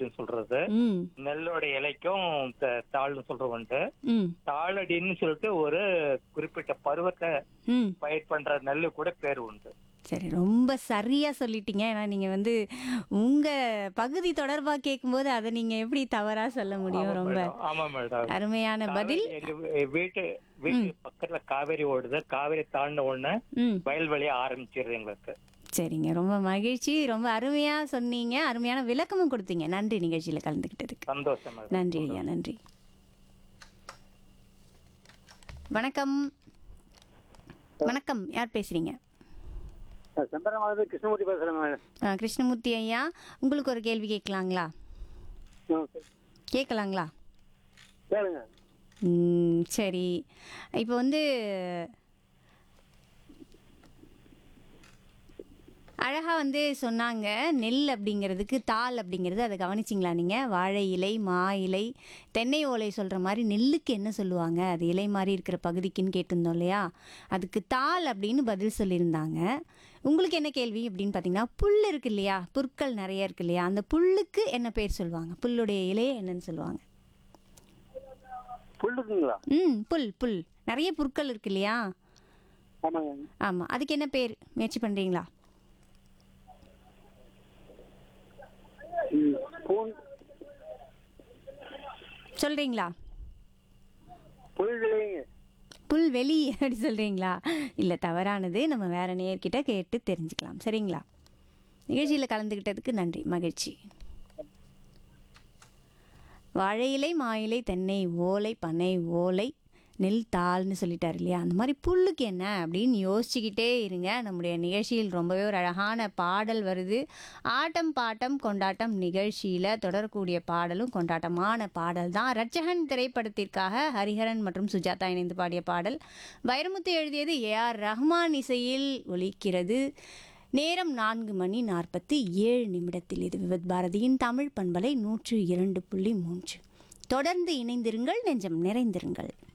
அப்படின்னு சொல்றது ம் நெல்லோட இலைக்கும் த- தாள்னு சொல்றது உண்டு ம் தாளடின்னு சொல்லிட்டு ஒரு குறிப்பிட்ட பருவத்தை ம் பயிர் பண்ற நெல்லு கூட பேர் உண்டு சரி ரொம்ப சரியா சொல்லிட்டீங்க ஏன்னா நீங்க வந்து உங்க பகுதி தொடர்பா கேட்கும்போது அதை நீங்க எப்படி தவறா சொல்ல முடியும் ஆமா ரொம்ப மேடம். ஆமா மேடம் அருமையான பதில் காவேரி எங்க வீட்டு வீட்டு பக்கத்துல காவேரி ஓடுது காவேரி தாண்டின உடனே ம் வயல்வெளி ஆரம்பிச்சிருது எங்களுக்கு சரிங்க ரொம்ப மகிழ்ச்சி ரொம்ப அருமையா சொன்னீங்க அருமையான விளக்கமும் கொடுத்தீங்க நன்றி நிகழ்ச்சியில கலந்துக்கிட்டதுக்கு சந்தோஷம் மேடம் நன்றி ஐயா நன்றி வணக்கம் வணக்கம் யார் பேசுறீங்க செம்பரமாவது கிருஷ்ணமூர்த்தி பேசுறேன் மேடம் ஆ, கிருஷ்ணமூர்த்தி ஐயா உங்களுக்கு ஒரு கேள்வி கேட்கலாங்களா கேட்கலாங்களா கேளுங்க ம், சரி இப்போ வந்து அழகா வந்து சொன்னாங்க நெல் அப்படிங்கிறதுக்கு தாள் அப்படிங்கிறது அதை கவனிச்சிங்களா நீங்கள் வாழை இலை மா இலை தென்னை ஓலை சொல்கிற மாதிரி நெல்லுக்கு என்ன சொல்லுவாங்க அது இலை மாதிரி இருக்கிற பகுதிக்குன்னு கேட்டிருந்தோம் இல்லையா அதுக்கு தாள் அப்படின்னு பதில் சொல்லியிருந்தாங்க உங்களுக்கு என்ன கேள்வி அப்படின்னு பார்த்தீங்கன்னா புல் இருக்கு இல்லையா புற்கள் நிறைய இருக்கு இல்லையா அந்த புல்லுக்கு என்ன பேர் சொல்லுவாங்க புல்லுடைய இலையை என்னன்னு சொல்லுவாங்க புல்லுக்குங்களா ம் புல் புல் நிறைய புற்கள் இருக்கு இல்லையா ஆமாங்க ஆமாம் அதுக்கு என்ன பேர் முயற்சி பண்ணுறீங்களா ம், பூன் சொல்கிறீங்களா புல்வெளிங்க புல்வெளி அப்படி சொல்கிறீங்களா இல்லை தவறானது நம்ம வேற நேர்கிட்ட கேட்டு தெரிஞ்சுக்கலாம் சரிங்களா நிகழ்ச்சியில் கலந்துக்கிட்டதுக்கு நன்றி மகிழ்ச்சி வாழை இலை மா இலை தென்னை ஓலை பனை ஓலை நெல் தாள்னு சொல்லிட்டாரு இல்லையா அந்த மாதிரி புல்லுக்கு என்ன அப்படின்னு யோசிச்சுக்கிட்டே இருங்க நம்முடைய நிகழ்ச்சியில் ரொம்பவே ஒரு அழகான பாடல் வருது ஆட்டம் பாட்டம் கொண்டாட்டம் நிகழ்ச்சியில் தொடரக்கூடிய பாடலும் கொண்டாட்டமான பாடல் தான் ரட்சகன் திரைப்படத்திற்காக ஹரிஹரன் மற்றும் சுஜாதா இணைந்து பாடிய பாடல் வைரமுத்து எழுதியது ஏஆர் ரஹ்மான் இசையில் ஒலிக்கிறது நேரம் நான்கு மணி நாற்பத்தி ஏழு நிமிடத்தில் இது விவத் பாரதியின் தமிழ் பண்பலை நூற்று இரண்டு புள்ளி மூன்று தொடர்ந்து இணைந்திருங்கள் நெஞ்சம் நிறைந்திருங்கள்